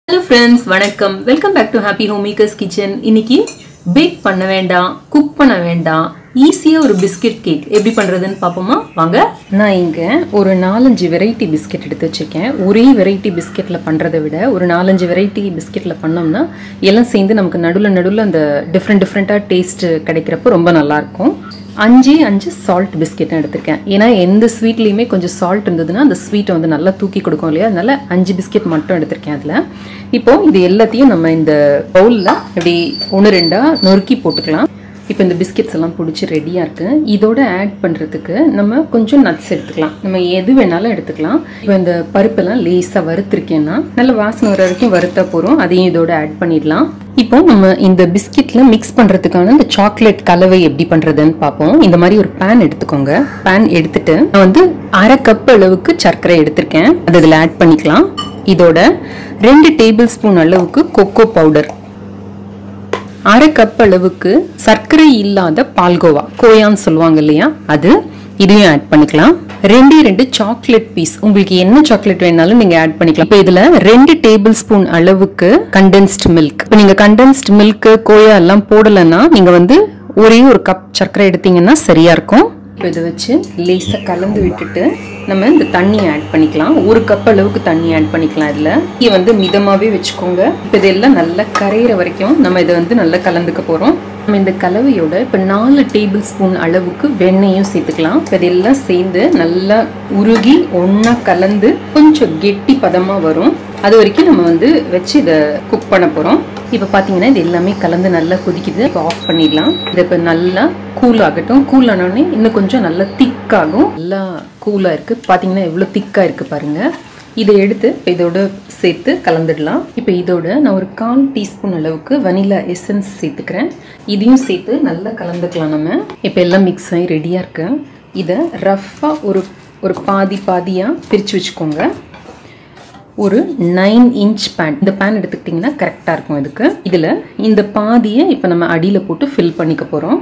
hello friends வணக்கம் welcome back to happy home makers kitchen இன்னைக்கு bake பண்ண வேண்டாம் குக் பண்ண வேண்டாம் ஈஸியாக ஒரு பிஸ்கட் கேக் எப்படி பண்ணுறதுன்னு பார்ப்போமா வாங்க நான் இங்கே ஒரு நாலஞ்சு வெரைட்டி பிஸ்கெட் எடுத்து வச்சுருக்கேன் ஒரே வெரைட்டி பிஸ்கெட்டில் பண்ணுறதை விட ஒரு நாலஞ்சு வெரைட்டி பிஸ்கெட்டில் பண்ணோம்னா எல்லாம் சேர்ந்து நமக்கு நடுவில் நடுவில் அந்த டிஃப்ரெண்ட் டிஃப்ரெண்ட்டாக டேஸ்ட் கிடைக்கிறப்போ ரொம்ப நல்லாயிருக்கும் அஞ்சு அஞ்சு சால்ட் பிஸ்கெட் எடுத்திருக்கேன் ஏன்னா எந்த ஸ்வீட்லேயுமே கொஞ்சம் சால்ட் இருந்ததுன்னா அந்த ஸ்வீட்டை வந்து நல்லா தூக்கி கொடுக்கும் இல்லையா அதனால அஞ்சு பிஸ்கெட் மட்டும் எடுத்திருக்கேன் அதில் இப்போ இது எல்லாத்தையும் நம்ம இந்த பவுலில் இப்படி ஒன்று ரெண்டாக நொறுக்கி போட்டுக்கலாம் இப்போ இந்த பிஸ்கெட்ஸ் எல்லாம் பிடிச்சி ரெடியாக இருக்குது இதோட ஆட் பண்ணுறதுக்கு நம்ம கொஞ்சம் நட்ஸ் எடுத்துக்கலாம் நம்ம எது வேணாலும் எடுத்துக்கலாம் இப்போ இந்த பருப்பெல்லாம் லேஸாக வறுத்துருக்கேன்னா நல்ல வாசனை வர வரைக்கும் வறுத்தா போகிறோம் அதையும் இதோட ஆட் பண்ணிடலாம் இப்போ நம்ம இந்த பிஸ்கெட்ல மிக்ஸ் பண்றதுக்கான இந்த சாக்லேட் கலவை எப்படி பண்றதுன்னு பார்ப்போம் இந்த மாதிரி ஒரு பேன் எடுத்துக்கோங்க பேன் எடுத்துட்டு நான் வந்து அரை கப் அளவுக்கு சர்க்கரை எடுத்திருக்கேன் அது இதில் ஆட் பண்ணிக்கலாம் இதோட ரெண்டு டேபிள் ஸ்பூன் அளவுக்கு கொக்கோ பவுடர் அரை கப் அளவுக்கு சர்க்கரை இல்லாத பால்கோவா கோயான்னு சொல்லுவாங்க இல்லையா அது இதையும் ஆட் பண்ணிக்கலாம் ரெண்டே ரெண்டு சாக்லேட் பீஸ் உங்களுக்கு என்ன சாக்லேட் வேணாலும் நீங்க ஆட் பண்ணிக்கலாம் இப்போ இதுல ரெண்டு டேபிள் ஸ்பூன் அளவுக்கு கண்டென்ஸ்ட் மில்க் இப்போ நீங்க கண்டென்ஸ்ட் மில்க் கோயா எல்லாம் போடலைன்னா நீங்க வந்து ஒரே ஒரு கப் சர்க்கரை எடுத்தீங்கன்னா சரியா இருக்கும் இப்போ இதை வச்சு லேசாக கலந்து விட்டுட்டு நம்ம இந்த தண்ணியை ஆட் பண்ணிக்கலாம் ஒரு கப் அளவுக்கு தண்ணி ஆட் பண்ணிக்கலாம் இதில் இது வந்து மிதமாகவே வச்சுக்கோங்க இப்போ இதெல்லாம் நல்லா கரையிற வரைக்கும் நம்ம இதை வந்து நல்லா கலந்துக்க போகிறோம் நம்ம இந்த கலவையோட இப்போ நாலு டேபிள் ஸ்பூன் அளவுக்கு வெண்ணெயும் சேர்த்துக்கலாம் இப்போ இதெல்லாம் சேர்ந்து நல்லா உருகி ஒன்றா கலந்து கொஞ்சம் கெட்டி பதமாக வரும் அது வரைக்கும் நம்ம வந்து வச்சு இதை குக் பண்ண போகிறோம் இப்போ பார்த்தீங்கன்னா இது எல்லாமே கலந்து நல்லா கொதிக்குது இப்போ ஆஃப் பண்ணிடலாம் இதை இப்போ நல்லா கூல் ஆகட்டும் கூல் ஆனோடனே இன்னும் கொஞ்சம் நல்லா திக்காகும் நல்லா கூலாக இருக்குது பார்த்தீங்கன்னா எவ்வளோ திக்காக இருக்குது பாருங்கள் இதை எடுத்து இப்போ இதோட சேர்த்து கலந்துடலாம் இப்போ இதோட நான் ஒரு கால் டீஸ்பூன் அளவுக்கு வனிலா எசன்ஸ் சேர்த்துக்கிறேன் இதையும் சேர்த்து நல்லா கலந்துக்கலாம் நம்ம இப்போ எல்லாம் மிக்ஸ் ஆகி ரெடியாக இருக்கு இதை ரஃப்பாக ஒரு ஒரு பாதி பாதியாக பிரித்து வச்சுக்கோங்க ஒரு நைன் இன்ச் பேன் இந்த பேன் எடுத்துக்கிட்டிங்கன்னா கரெக்டாக இருக்கும் இதுக்கு இதில் இந்த பாதியை இப்போ நம்ம அடியில் போட்டு ஃபில் பண்ணிக்க போகிறோம்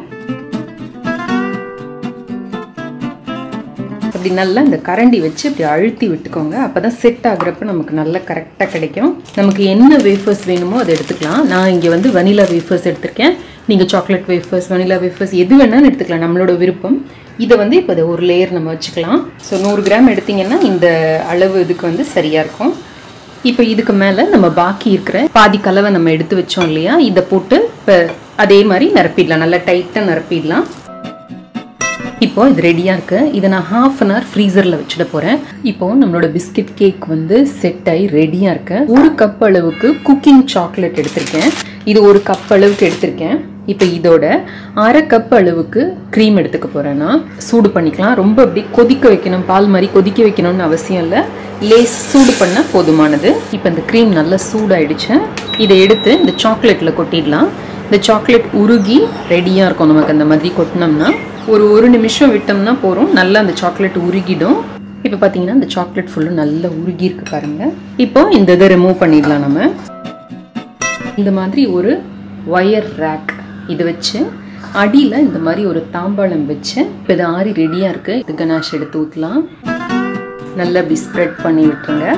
அப்படி நல்லா இந்த கரண்டி வச்சு இப்படி அழுத்தி விட்டுக்கோங்க அப்போ தான் செட் ஆகுறப்ப நமக்கு நல்லா கரெக்டாக கிடைக்கும் நமக்கு என்ன வேஃபர்ஸ் வேணுமோ அதை எடுத்துக்கலாம் நான் இங்கே வந்து வனிலா வேஃபர்ஸ் எடுத்திருக்கேன் நீங்கள் சாக்லேட் வேஃபர்ஸ் வனிலா வேஃபர்ஸ் எது வேணாலும் எடுத்துக்கலாம் நம்மளோட விருப்பம் இதை வந்து இப்போ இதை ஒரு லேயர் நம்ம வச்சுக்கலாம் ஸோ நூறு கிராம் எடுத்திங்கன்னா இந்த அளவு இதுக்கு வந்து சரியாக இருக்கும் இப்போ இதுக்கு மேலே நம்ம பாக்கி இருக்கிற பாதி கலவை நம்ம எடுத்து வச்சோம் இல்லையா இதை போட்டு இப்போ அதே மாதிரி நிரப்பிடலாம் நல்லா டைட்டாக நிரப்பிடலாம் இப்போ இது ரெடியாக இருக்கு இதை நான் ஹாஃப் அன் ஹவர் ஃப்ரீசரில் வச்சுட போகிறேன் இப்போ நம்மளோட பிஸ்கட் கேக் வந்து செட் ஆகி ரெடியாக இருக்கு ஒரு கப் அளவுக்கு குக்கிங் சாக்லேட் எடுத்திருக்கேன் இது ஒரு கப் அளவுக்கு எடுத்திருக்கேன் இப்போ இதோட அரை கப் அளவுக்கு க்ரீம் எடுத்துக்க போகிறேன்னா சூடு பண்ணிக்கலாம் ரொம்ப அப்படி கொதிக்க வைக்கணும் பால் மாதிரி கொதிக்க வைக்கணும்னு அவசியம் இல்லை லேஸ் சூடு பண்ணால் போதுமானது இப்போ இந்த க்ரீம் நல்லா சூடாயிடுச்சு இதை எடுத்து இந்த சாக்லேட்டில் கொட்டிடலாம் இந்த சாக்லேட் உருகி ரெடியாக இருக்கும் நமக்கு அந்த மாதிரி கொட்டினோம்னா ஒரு ஒரு நிமிஷம் விட்டோம்னா போகிறோம் நல்லா அந்த சாக்லேட் உருகிடும் இப்போ பார்த்தீங்கன்னா இந்த சாக்லேட் ஃபுல்லும் நல்லா உருகி இருக்கு பாருங்க இப்போ இந்த இதை ரிமூவ் பண்ணிடலாம் நம்ம இந்த மாதிரி ஒரு ஒயர் ரேக் இது வச்சு அடியில் இந்த மாதிரி ஒரு தாம்பாளம் வச்சு இப்போ இது ஆறி ரெடியாக இருக்குது இது கனாஷ் எடுத்து ஊற்றலாம் நல்லா இப்படி ஸ்ப்ரெட் பண்ணி விட்டுருங்க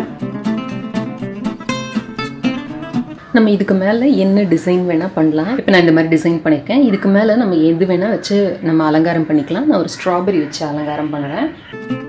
நம்ம இதுக்கு மேலே என்ன டிசைன் வேணால் பண்ணலாம் இப்போ நான் இந்த மாதிரி டிசைன் பண்ணியிருக்கேன் இதுக்கு மேலே நம்ம எது வேணால் வச்சு நம்ம அலங்காரம் பண்ணிக்கலாம் நான் ஒரு ஸ்ட்ராபெரி வச்சு அலங்காரம் பண்ணுறேன்